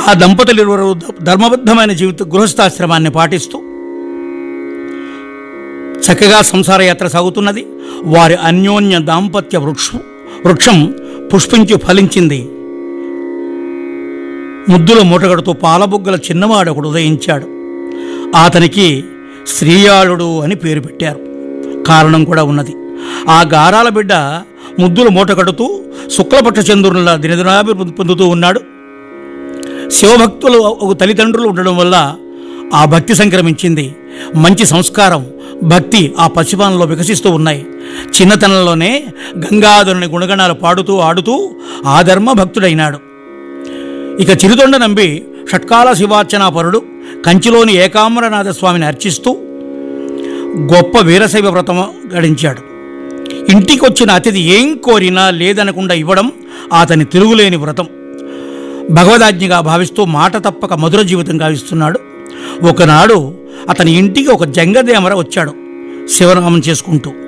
ఆ దంపతులిరువురు ధర్మబద్ధమైన జీవిత గృహస్థాశ్రమాన్ని పాటిస్తూ చక్కగా సంసార యాత్ర సాగుతున్నది వారి అన్యోన్య దాంపత్య వృక్షం వృక్షం పుష్పించి ఫలించింది ముద్దుల మూటగడుతూ పాలబుగ్గల చిన్నవాడు ఒకడు ఉదయించాడు అతనికి శ్రీయాళుడు అని పేరు పెట్టారు కారణం కూడా ఉన్నది ఆ గారాల బిడ్డ ముద్దుల మూట కడుతూ శుక్లపక్ష చంద్రునిలా దినదినాభివృద్ధి పొందుతూ ఉన్నాడు శివభక్తులు ఒక తల్లిదండ్రులు ఉండడం వల్ల ఆ భక్తి సంక్రమించింది మంచి సంస్కారం భక్తి ఆ పసిపానంలో వికసిస్తూ ఉన్నాయి చిన్నతనంలోనే గంగాధరుని గుణగణాలు పాడుతూ ఆడుతూ ఆ ధర్మ భక్తుడైనాడు ఇక చిరుతొండ నంబి షట్కాల శివార్చనాపరుడు కంచిలోని ఏకాంబరనాథ స్వామిని అర్చిస్తూ గొప్ప వీరశైవ వ్రతం గడించాడు ఇంటికొచ్చిన అతిథి ఏం కోరినా లేదనకుండా ఇవ్వడం అతని తిరుగులేని వ్రతం భగవదాజ్ఞగా భావిస్తూ మాట తప్పక మధుర జీవితం గావిస్తున్నాడు ఒకనాడు అతని ఇంటికి ఒక జంగదేమర వచ్చాడు శివనామం చేసుకుంటూ